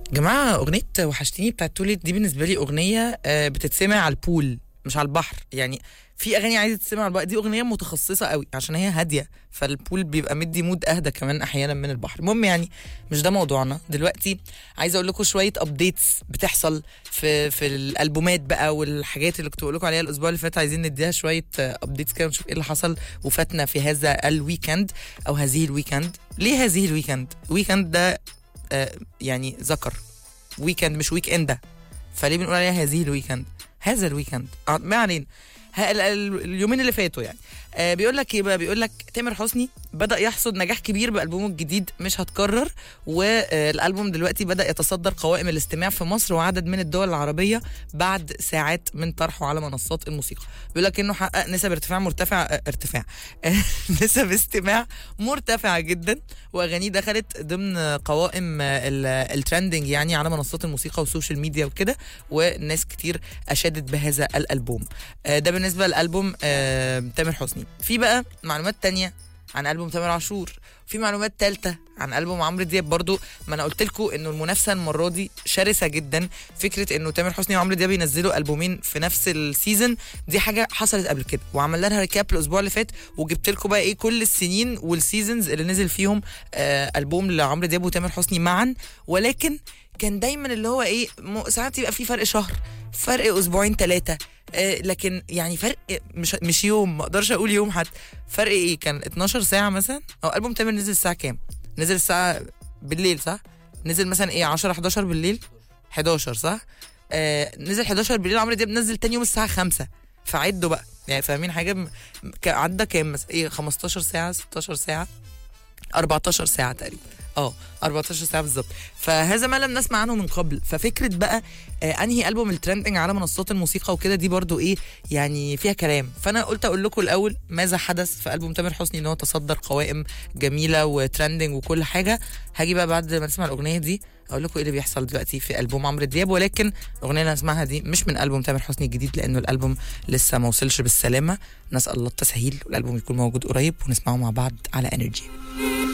جماعة أغنية وحشتيني بتاعت توليت دي بالنسبة لي أغنية آه، بتتسمع على البول مش على البحر يعني في أغاني عايزة تتسمع على البحر دي أغنية متخصصة قوي عشان هي هادية فالبول بيبقى مدي مود أهدى كمان أحيانا من البحر المهم يعني مش ده موضوعنا دلوقتي عايزة أقول لكم شوية أبديتس بتحصل في في الألبومات بقى والحاجات اللي كنت بقول لكم عليها الأسبوع اللي فات عايزين نديها شوية أبديتس كده ونشوف إيه اللي حصل وفاتنا في هذا الويكند أو هذه الويكند ليه هذه الويكند؟ ويكند ده آه، يعني ذكر ويكند مش ويك اند ده فليه بنقول عليها هذه الويكند هذا الويكند آه، ما علينا ه- ال- ال- اليومين اللي فاتوا يعني آه بيقول لك ايه بقى بيقول لك تامر حسني بدا يحصد نجاح كبير بالبومه الجديد مش هتكرر والالبوم دلوقتي بدا يتصدر قوائم الاستماع في مصر وعدد من الدول العربيه بعد ساعات من طرحه على منصات الموسيقى بيقول لك انه حقق نسب ارتفاع مرتفع آه، ارتفاع نسب استماع مرتفعه جدا واغانيه دخلت ضمن قوائم آه، ال- الترندنج يعني على منصات الموسيقى والسوشيال ميديا وكده وناس كتير اشادت بهذا الالبوم آه، ده بالنسبه لالبوم آه، تامر حسني في بقى معلومات تانية عن البوم تامر عاشور في معلومات تالتة عن البوم عمرو دياب برضو ما انا قلت لكم انه المنافسه المره دي شرسه جدا فكره انه تامر حسني وعمرو دياب ينزلوا البومين في نفس السيزون دي حاجه حصلت قبل كده وعملنا لها ريكاب الاسبوع اللي فات وجبت لكم بقى ايه كل السنين والسيزونز اللي نزل فيهم آه البوم لعمرو دياب وتامر حسني معا ولكن كان دايما اللي هو ايه م- ساعات يبقى في فرق شهر فرق اسبوعين ثلاثه آه لكن يعني فرق مش مش يوم ما اقدرش اقول يوم حتى فرق ايه كان 12 ساعه مثلا او البوم تامر نزل الساعه كام نزل الساعه بالليل صح نزل مثلا ايه 10 11 بالليل 11 صح آه نزل 11 بالليل عمرو دياب نزل تاني يوم الساعه 5 فعدوا بقى يعني فاهمين حاجه م- ك- عدى كام مثلا ايه 15 ساعه 16 ساعه 14 ساعه تقريبا اه 14 ساعه بالظبط فهذا ما لم نسمع عنه من قبل ففكره بقى آه انهي البوم الترندنج على منصات الموسيقى وكده دي برضو ايه يعني فيها كلام فانا قلت اقول لكم الاول ماذا حدث في البوم تامر حسني ان هو تصدر قوائم جميله وترندنج وكل حاجه هاجي بقى بعد ما نسمع الاغنيه دي اقول لكم ايه اللي بيحصل دلوقتي في البوم عمرو دياب ولكن الاغنيه اللي هنسمعها دي مش من البوم تامر حسني الجديد لانه الالبوم لسه ما وصلش بالسلامه نسال الله التسهيل والالبوم يكون موجود قريب ونسمعه مع بعض على انرجي